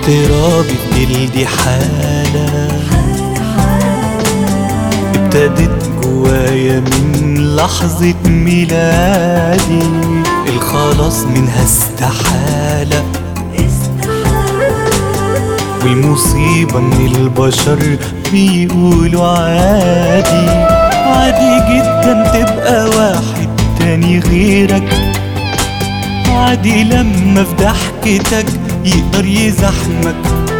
اضطرابي في جلدي حالة ابتدت جوايا من لحظة ميلادي الخلاص منها استحالة والمصيبة من البشر بيقولوا عادي عادي جدا تبقى واحد تاني غيرك عادي لما في ضحكتك يقدر يزحمك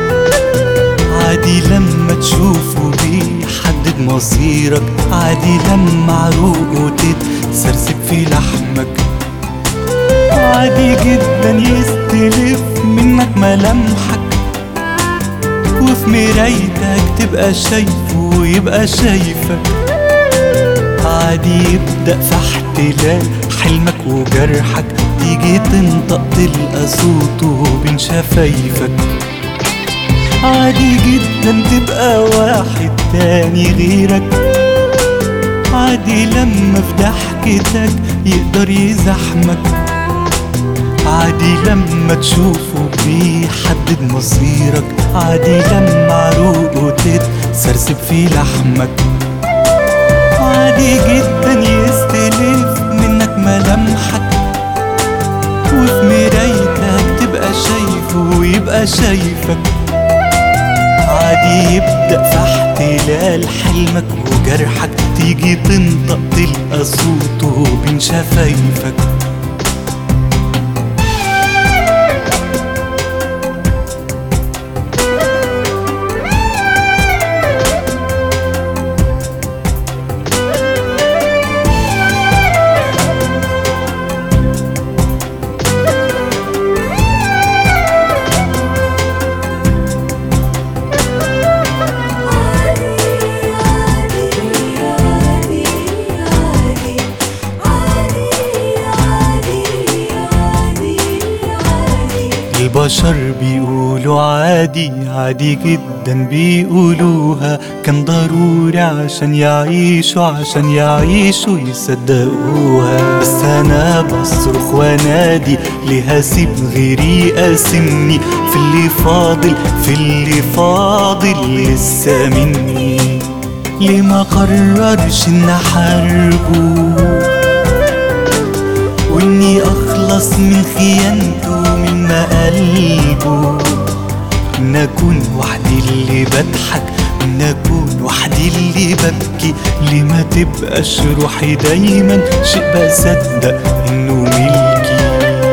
عادي لما تشوفه بيحدد مصيرك عادي لما عروقه تتسرسب في لحمك عادي جدا يستلف منك ملامحك وفي مرايتك تبقى شايفه ويبقى شايفك عادي يبدأ في احتلال حلمك وجرحك تيجي تنطق تلقى صوته بين شفايفك عادي جدا تبقى واحد تاني غيرك عادي لما في ضحكتك يقدر يزحمك عادي لما تشوفه بيحدد مصيرك عادي لما عروقه تتسرسب في لحمك عادي جدا يستلف منك ملامحك وفي مرايتك تبقى شايفه ويبقى شايفك عادي يبدأ في احتلال حلمك وجرحك تيجي تنطق تلقى صوته بين شفايفك البشر بيقولوا عادي عادي جدا بيقولوها كان ضروري عشان يعيشوا عشان يعيشوا يصدقوها بس انا بصرخ وانادي ليه هسيب غيري يقاسمني في اللي فاضل في اللي فاضل لسه مني ليه ما قررش ان احاربه واني اخلص من خيانته من قلبه ان اكون وحدي اللي بضحك ان اكون وحدي اللي ببكي ليه ما تبقاش روحي دايما شيء بصدق انه ملكي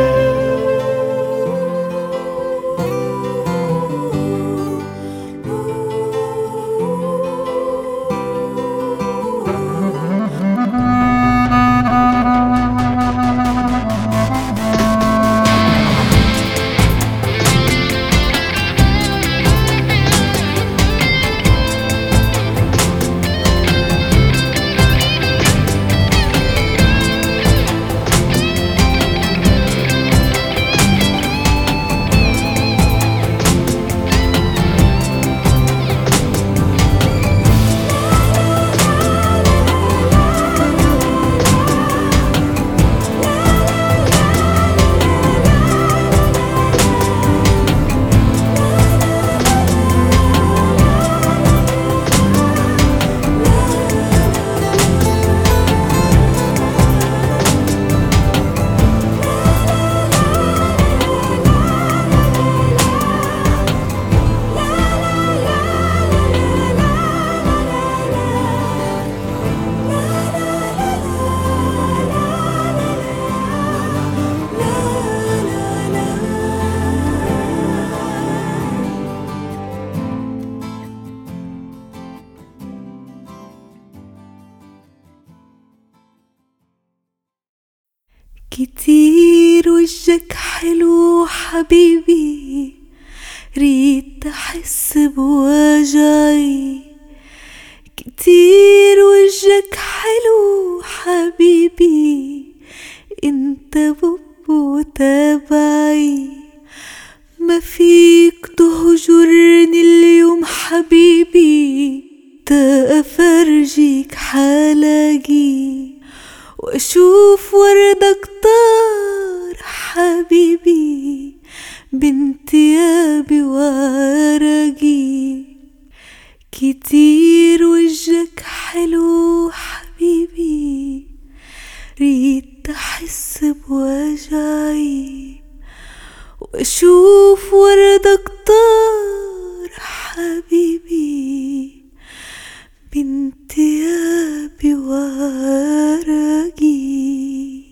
كتير وجهك حلو حبيبي ريت أحس بوجعي كتير وجهك حلو حبيبي انت بب تبعي ما فيك تهجرني اليوم حبيبي تا أفرجيك حلاقي وأشوف وردك طار حبيبي بانتيابي وعرجي كتير وجهك حلو حبيبي ريت أحس بوجعي وأشوف وردك طار حبيبي بانتيابي وعرجي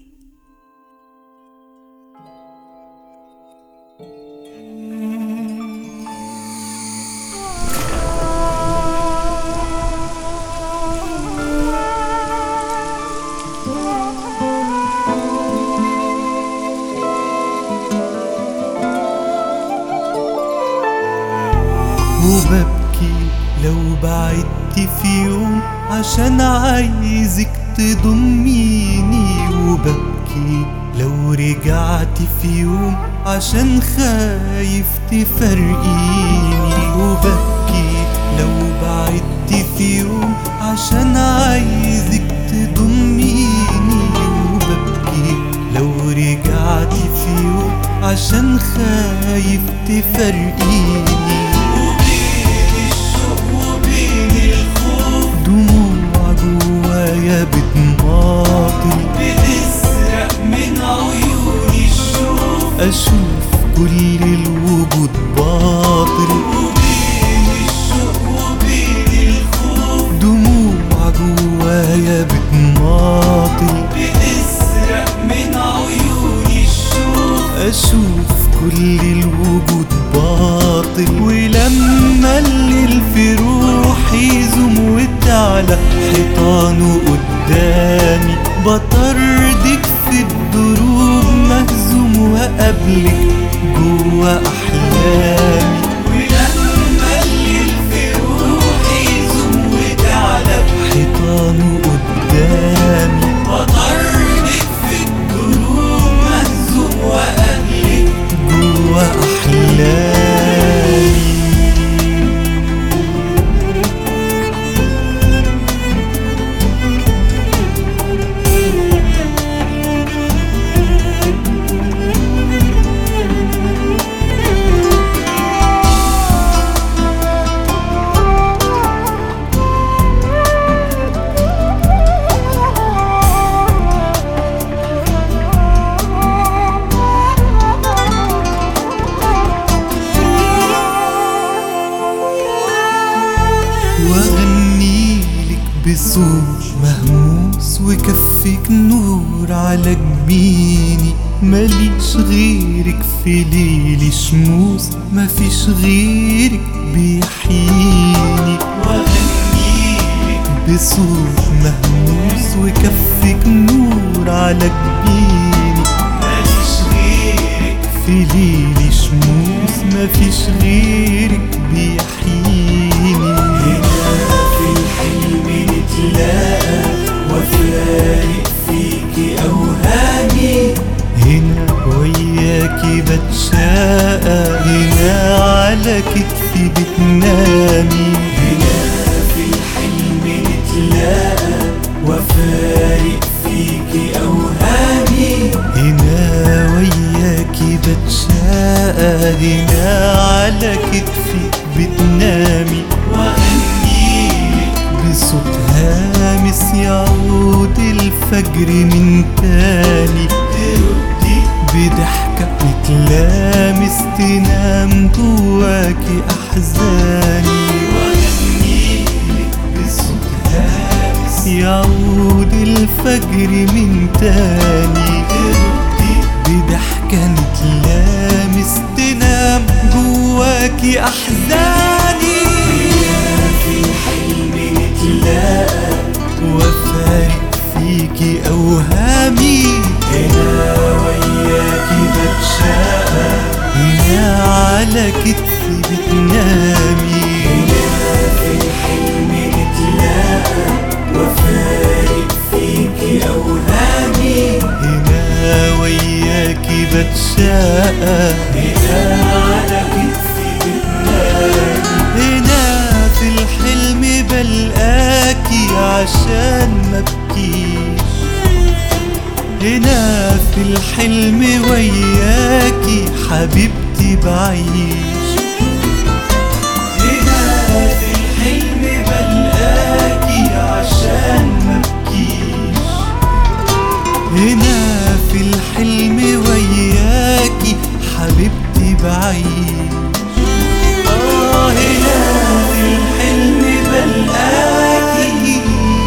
وببكي لو بعدت في يوم عشان عايزك تضميني وببكي لو رجعت في يوم عشان خايف تفرقيني وببكي لو بعدت في يوم عشان عايزك تضميني وببكي لو رجعت في يوم عشان خايف تفرقيني وبين الشوق وبين الخوف دموع جوايا بتماطل بتسرق من عيوني الشوق اشوف كل الوجود باطل وبين الشوق وبين الخوف دموع جوايا بتماطل بتسرق من عيوني الشوق اشوف كل الوجود باطل ولما الليل في روحي يزوم وتعلى حيطانه قدامي بطردك في الدروب مهزوم وقبلك جوا احلامي ولما الليل في روحي يزوم وتعلى حيطانه قدامي بطردك في الدروب مهزوم وقبلك جوا احلامي واغني لك بصوت مهموس وكفك نور على جبيني ماليش غيرك في ليل شموس مفيش غيرك بيحييني واغني لك بصوت مهموس وكفك نور على جبيني ماليش غيرك في ليل شموس مفيش غيرك بيحييني هنا في الحلم نتلاقى وفارق فيكي أوهامي هنا وياكي بتشاقى هنا على كتفي بتنامي هنا في الحلم نتلاقى وفارق فيكي أوهامي هنا وياكي بتشاقى هنا على كتفي بتنامي وأغنيلك بصوت هامس يعود الفجر من تاني تردي بضحكة بتلامس تنام جواكي أحزاني وأغنيلك بصوت هامس يعود الفجر من تاني تردي بضحكة نتلامس تنام جواكي أحزاني في الحلم نتلاقى وفارق فيكي أوهامي هنا وياكي بتشاقى هنا على كتفي بتنامي هنا في الحلم نتلاقى وفارق فيكي أوهامي هنا وياكي بتشاقى هنا على كتفي بتنامي هنا في الحلم بلقاكي عشان ما بكيش هنا في الحلم وياكي حبيبتي حبيبتي بعيش هنا في الحلم بلقاكي عشان مبكيش هنا في الحلم وياكي حبيبتي بعيش آه هنا في الحلم بلقاكي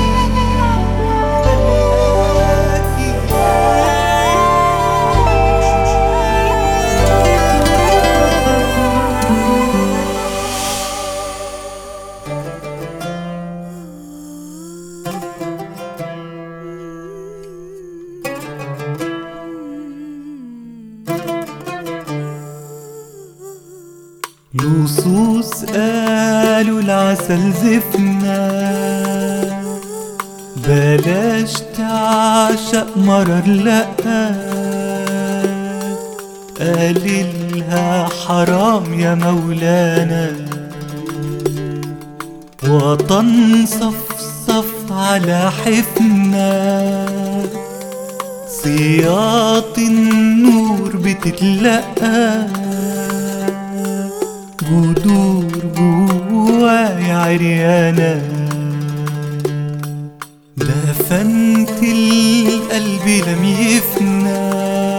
لصوص قالوا العسل زفنا بلاش تعشق مرر لأ قاللها حرام يا مولانا وطن صفصف على حفنا صياط النور بتتلقى جذور جواي عريانة دفنت القلب لم يفنى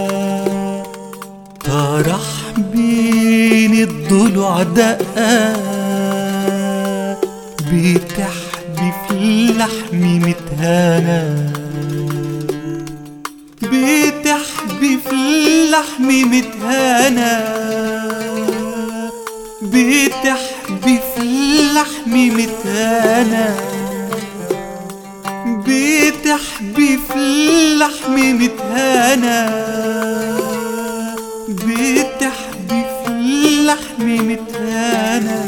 طرح بين الضلوع دقة بتحبي في اللحم متهانة بتحبي في اللحم متهانة بتحبي في اللحم متهانة بتحبي في اللحم متهانة بتحبي في اللحم متهانة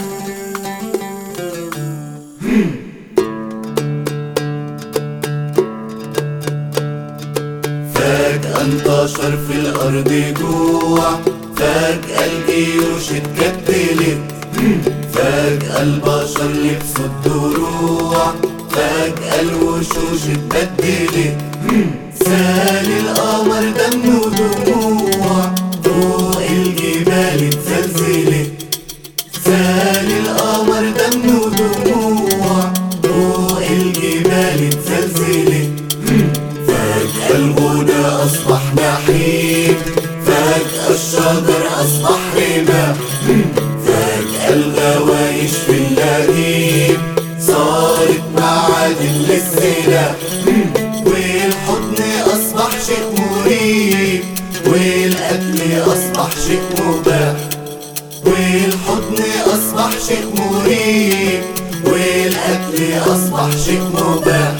فجأة انتشر في الأرض جوع فجأة الجيوش اتكتلت فجأة البشر لبسوا الدروع فجأة الوشوش اتبدلت سال القمر دم ودموع فوق الجبال اتزلزلت سال القمر دم ودموع فوق الجبال اتزلزلت فجأة الغنى أصبح نحيب فجأة الشجر أصبح رمى فجأة الغوايش في اللهيب صارت معادن للزنا والحضن أصبح شيء مريب والقتل أصبح شيء مباح والحضن أصبح شيء مريب والقتل أصبح شيء مباح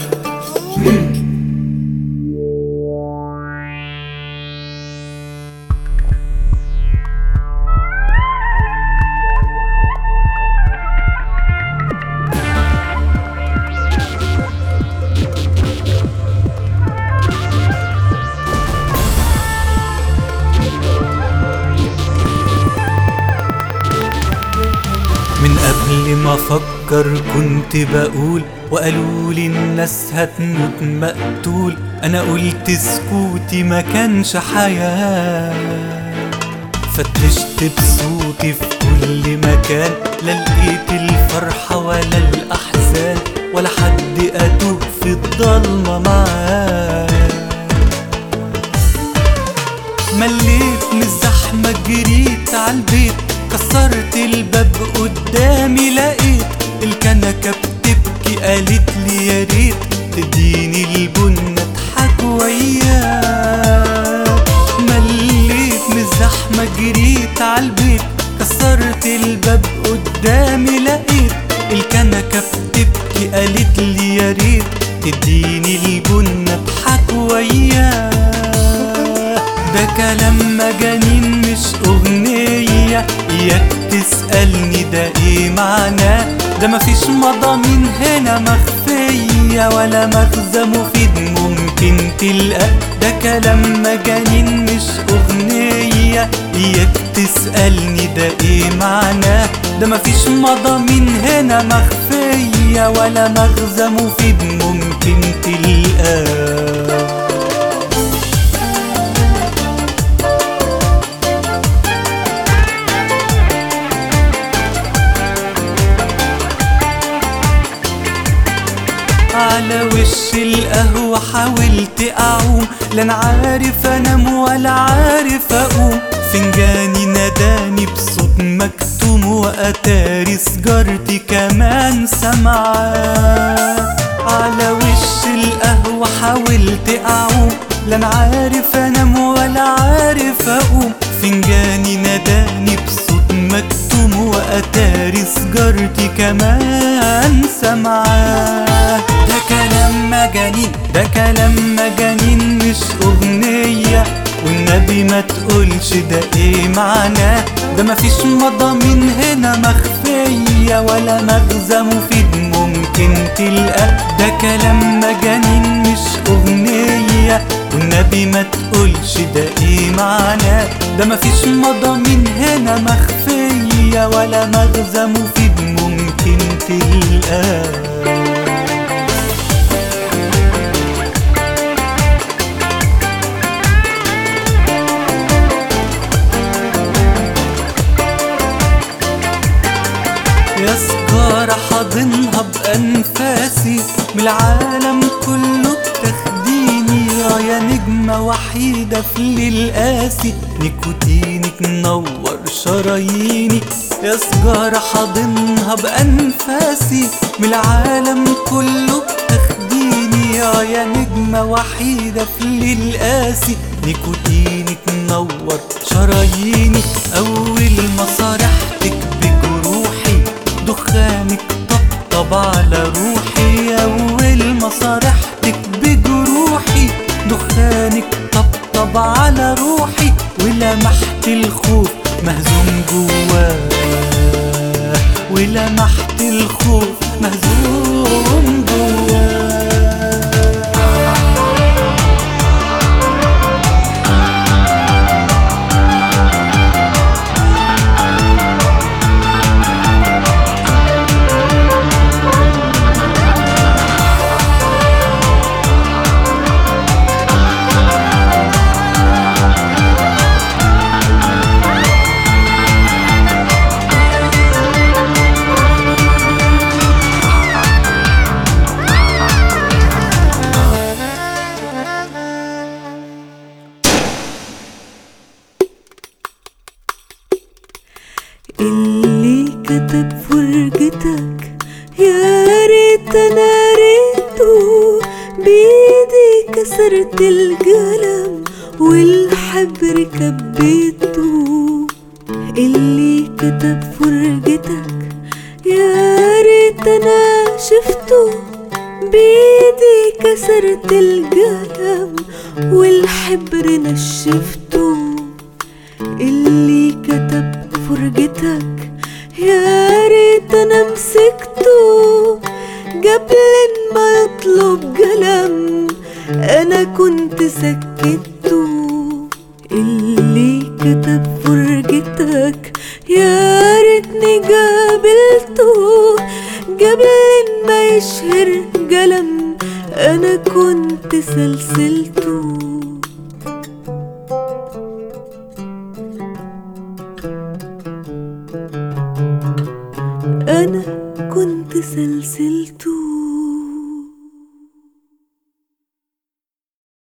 من قبل ما افكر كنت بقول وقالوا لي الناس هتموت مقتول انا قلت سكوتي ما كانش حياة فتشت بصوتي في كل مكان لا لقيت الفرحة ولا الأحزان ولا حد أتوه في الضلمة معاه مليت من الزحمة جريت عالبيت كسرت الباب قدامي لقيت الكنكة بتبكي قالت لي يا ريت تديني البن اضحك وياك مليت من الزحمة جريت عالبيت كسرت الباب قدامي لقيت الكنكة بتبكي قالت لي يا ريت تديني البن اضحك وياك ده كلام مجانين مش أغنية إياك تسألني ده إيه معناه ده مفيش مضامين هنا مخفية ولا مغزى مفيد ممكن تلقى ده كلام مجانين مش أغنية إياك تسألني ده إيه معناه ده مفيش مضامين هنا مخفية ولا مغزى مفيد ممكن تلقاه على وش القهوة حاولت أعوم لا أنا عارف أنام ولا عارف أقوم فنجاني ناداني بصوت مكتوم وأتاري سجارتي كمان سمعاه على وش القهوة حاولت أعوم لا أنا عارف أنام ولا عارف أقوم فنجاني ناداني بصوت مكتوم وأتاري سجارتي كمان سمعاه ده كلام مجانين ده كلام مجانين مش أغنية والنبي ما تقولش ده ايه معناه ده مفيش مضامين هنا مخفية ولا مغزى مفيد ممكن تلقاه ده كلام مجانين مش أغنية والنبي ما تقولش ده ايه معناه ده مفيش مضامين هنا مخفية ولا مغزى مفيد ممكن تلقاه يا سكارة حاضنها بأنفاسي من العالم كله بتاخديني آه يا نجمة وحيدة في الليل قاسي نيكوتينك منور شراييني يا سجارة حاضنها بأنفاسي من العالم كله بتاخديني آه يا نجمة وحيدة في الليل قاسي نيكوتينك منور شراييني أول ما صارحتك بجروحي دخانك طبطب على روحي أول ما صارحتك بجروحي دخانك طبطب على روحي ولمحت الخوف مهزوم جواه ولمحت الخوف مهزوم جواه اللي كتب فرجتك يا ريت انا ريته بايدي كسرت القلم والحبر كبيته اللي كتب فرجتك يا ريت انا شفته بايدي كسرت القلم والحبر نشفته اللي كتب فرجتك يا ريت انا مسكته قبل ما يطلب قلم انا كنت سكته اللي كتب فرجتك يا ريتني قابلته قبل ما يشهر قلم انا كنت سلسلته أنا كنت سلسلته